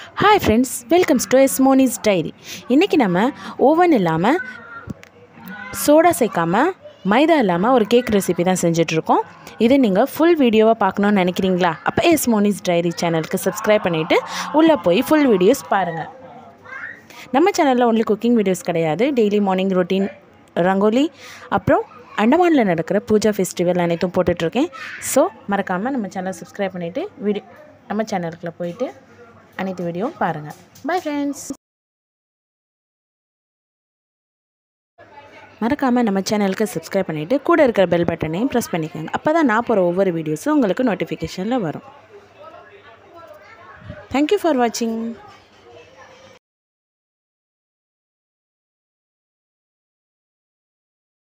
hi friends welcomes to S Monis diary இன்றைக்கி நம்ம oven இல்லாமல் சோடா சேர்க்காமல் மைதா இல்லாமல் ஒரு கேக் ரெசிபி தான் செஞ்சிட்ருக்கோம் இது நீங்கள் ஃபுல் வீடியோவாக பார்க்கணுன்னு நினைக்கிறீங்களா அப்போ எஸ் மோனிஸ் டைரி சேனலுக்கு சப்ஸ்கிரைப் பண்ணிவிட்டு உள்ளே போய் ஃபுல் வீடியோஸ் பாருங்கள் நம்ம சேனலில் ஒன்லி குக்கிங் வீடியோஸ் கிடையாது டெய்லி மார்னிங் ரொட்டீன் ரங்கோலி அப்புறம் அண்டமானில் நடக்கிற பூஜா ஃபெஸ்டிவல் அனைத்தும் போட்டுட்ருக்கேன் ஸோ மறக்காமல் நம்ம சேனலை சப்ஸ்கிரைப் பண்ணிவிட்டு வீடியோ நம்ம சேனலுக்குள்ளே போயிட்டு அனைத்து வீடியோவும் பாருங்கள் பை ஃப்ரெண்ட்ஸ் மறக்காமல் நம்ம சேனலுக்கு சப்ஸ்கிரைப் பண்ணிவிட்டு கூட இருக்கிற பெல் பட்டனையும் ப்ரெஸ் பண்ணிக்கோங்க அப்போ தான் நான் போகிற ஒவ்வொரு வீடியோஸும் உங்களுக்கு நோட்டிஃபிகேஷனில் வரும் தேங்க்யூ ஃபார் வாட்சிங்